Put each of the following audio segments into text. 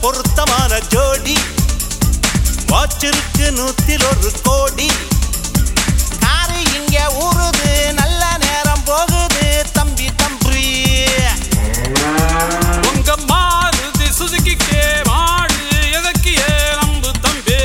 பொருத்தமான ஜோடி வாச்சிருக்கு நூத்தில் ஒரு கோடி காரு இங்க ஊறுது நல்ல நேரம் போகுது தம்பி தம்பி உங்க மாருதி சுசுகிக்கே மாடு எதற்கு நம்பு தம்பி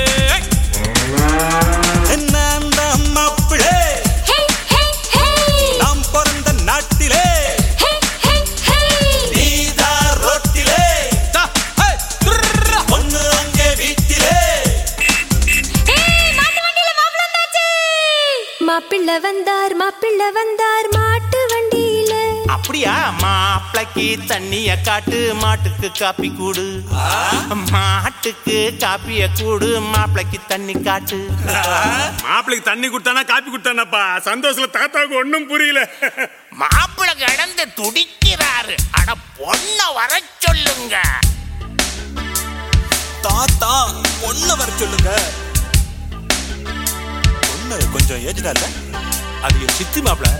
என்ன அந்த மாப்பிளே ஹே ஹே ஹே நாம் பிறந்த நாட்டிலே ஹே ஹே ஹே நீதா ரோட்டிலே தா, ஹே, துர்ரா. ஒண்ணு அங்கே வீட்டிலே ஏய் மாட்டு வண்டியில மாப்பிள்ளை வந்தாச்சு மாப்பிள்ளை வந்தார் மாப்பிள்ளை வந்தார் மாட்டு வண்டியில அப்படியா மாப்பிளைக்கு தண்ணிய காட்டு மாட்டுக்கு காப்பி கூடு மாட்டுக்கு காப்பிய கூடு மாப்பிளைக்கு தண்ணி காட்டு மாப்பிளைக்கு தண்ணி கொடுத்தானா காப்பி கொடுத்தானாப்பா சந்தோஷத்துல தாத்தாவுக்கு ஒண்ணும் புரியல மாப்பிளை கிடந்து துடிக்கிறாரு அட பொண்ண வர சொல்லுங்க தாத்தா பொண்ண வர சொல்லுங்க பொண்ணு கொஞ்சம் ஏஜ்டா இல்ல அது என் சித்தி மாப்பிள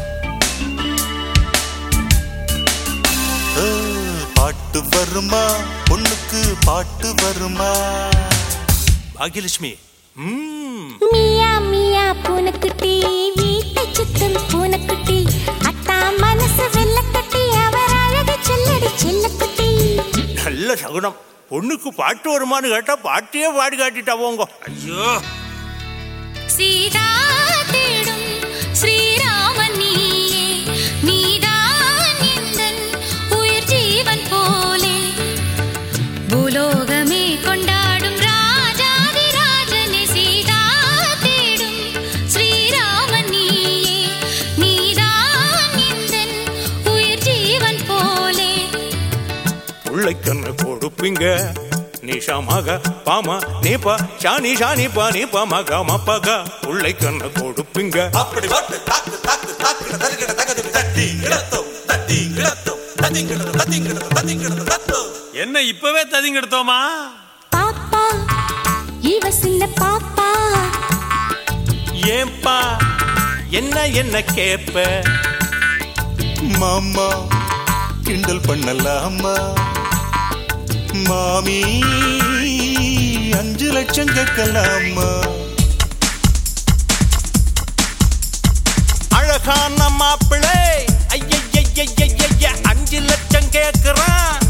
பாட்டு வருமா பொண்ணுக்கு பாட்டு வருமா பாகியலட்சுமி ம் மியா மியா பூனைக்குட்டி வீட்டை சுத்தும் பூனைக்குட்டி அத்தா மனசு வெள்ளக்கட்டி அவர் அழகு சொல்லடி செல்லக்குட்டி நல்ல சகுனம் பொண்ணுக்கு பாட்டு வருமான்னு கேட்டா பாட்டியே பாடி காட்டிட்டா போங்க ஐயோ சீதா தேடும் ஸ்ரீராமன் நீயே நீதான் எந்தன் உயிர் ஜீவன் போலே பூலோகமே கொண்டாடும் ராஜாதி ராஜனே சீதா தேடும் ஸ்ரீராமன் நீயே நீதான் எந்தன் உயிர் ஜீவன் போலே உள்ளைக்கண்ணு கொடுப்பீங்க நிஷாமாக பாமா நீப்பா ஷானி ஷானி பா நீப்பா மக மப்பக உள்ளைக்கண்ணு கொடுப்பீங்க அப்படி பாட்டு தாக்கு தாக்கு தாக்கு தருகிட தகதி தட்டி கிடத்தோம் தட்டி கிடத்தோம் தத்தி கிடத்து தத்தி கிடத்து தத்தி கிடத்து தத்தோம் என்ன இப்பவே ததிங்க எடுத்தோமா பாப்பா இவ சின்ன பாப்பா ஏன்பா என்ன என்ன கேப்ப மாமா கிண்டல் பண்ணலாமா மாமி அஞ்சு லட்சம் கேட்கலாமா அழகான மாப்பிள்ளை ஐய அஞ்சு லட்சம் கேக்குறான்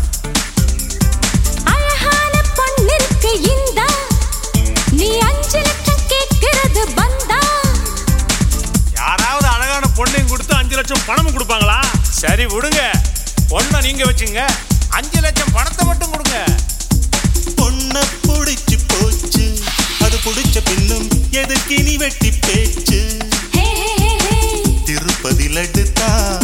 அழகான பொண்ணிற்கு இந்த நீ அஞ்சு லட்சம் கேட்கிறது பந்தா யாராவது அழகான பொண்ணையும் கொடுத்து அஞ்சு லட்சம் பணமும் கொடுப்பாங்களா சரி விடுங்க பொண்ணை நீங்க வச்சுங்க அஞ்சு லட்சம் பணத்தை மட்டும் கொடுங்க பொண்ண புடிச்சு போச்சு அது புடிச்ச பின்னும் எதுக்கு நீ வெட்டி பேச்சு ஹே ஹே ஹே ஹே திருப்பதி லட்டு தான்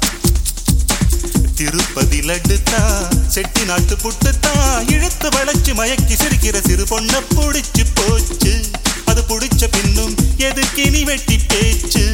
திருப்பதி லட்டு தான் செட்டி நாட்டு புட்டு தான் இழுத்து வளைச்சு மயக்கி சிரிக்கிற சிறு பொண்ண புடிச்சு போச்சு அது புடிச்ச பின்னும் எதுக்கு நீ வெட்டி பேச்சு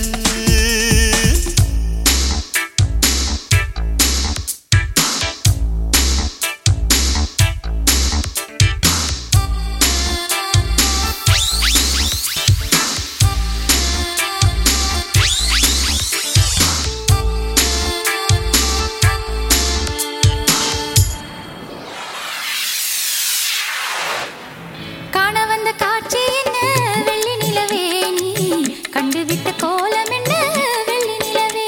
காண வந்த காட்சி என்ன வெள்ளி நிலவே நீ கண்டுவிட்ட கோலம் என்ன வெள்ளி நிலவே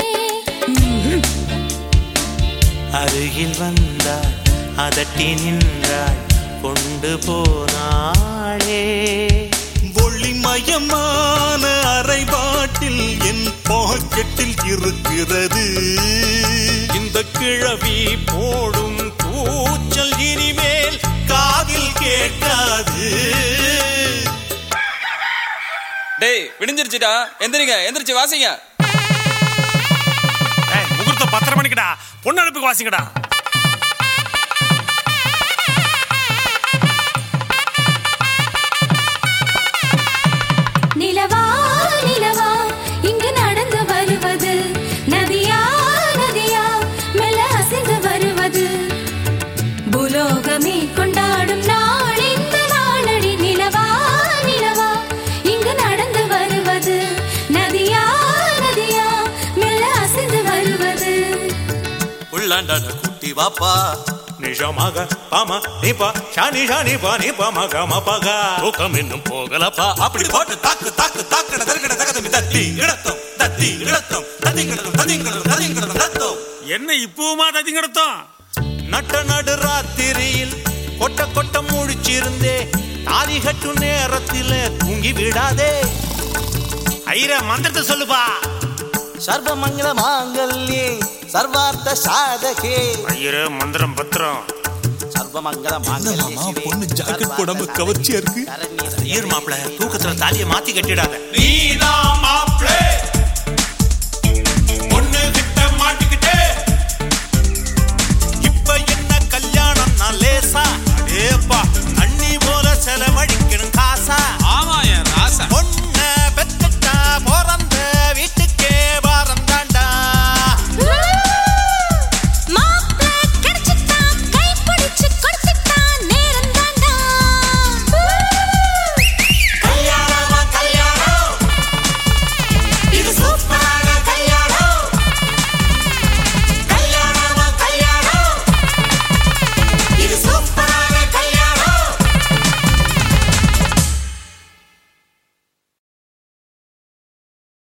அருகில் வந்தாள் அதட்டி நின்றாள் கொண்டு போனாளே ஒளிமயமான அரைபாட்டில் என் பாக்கெட்டில் இருக்கிறது இந்த கிழவி போடும் கூச்சல் இனிமேல் காதில் கேட்காது டேய் விடிஞ்சிருச்சுடா எந்திரிங்க எந்திரிச்சு வாசிங்க ஏய், முகூர்த்தம் பத்தரை மணிக்குடா பொண்ணு அனுப்புக்கு வாசிங்கடா நிலவா நிலவா இங்கு நடந்து வருவது நதியா நதியா மெல்ல அசைந்து வருவது பூலோகமே கொண்டாடும் நாள் இந்த நாளடி நிலவா நிலவா இங்கு நடந்து வருவது நதியா நதியா மெல்ல அசைந்து வருவது உள்ளாண்டான குட்டி வாப்பா நீ ஷமாக பாமா நிபா ஷானி ஷானி பா நிபா மக மபகா தூக்கம் இன்னும் போகலப்பா அப்படி போட்டு தாக்கு தாக்கு தாக்குட தருகிட தகதமி தட்டி இடத்தும் தட்டி இடத்தும் ததிங்கிடதும் ததிங்கிடதும் ததிங்கிடதும் தத்தும் என்ன இப்பவுமா ததிங்கடத்தோம் நட்ட நடு ராத்திரியில் கொட்ட கொட்ட முழிச்சிருந்தே தாலி கட்டும் நேரத்தில தூங்கி விடாதே ஐர மந்திரத்தை சொல்லுப்பா சர்வமங்கள மாங்கல்யே சர்வார்த்த சாதகே ஐயர மந்திரம் பத்திரம் சர்வமங்கள மாங்கல்யே பொண்ணு ஜாக்கெட் போடாம கவர்ச்சியா இருக்கு ஐயர் மாப்பிள தூக்கத்துல தாலியை மாத்தி கட்டிடாத நீதான் மாப்பிளே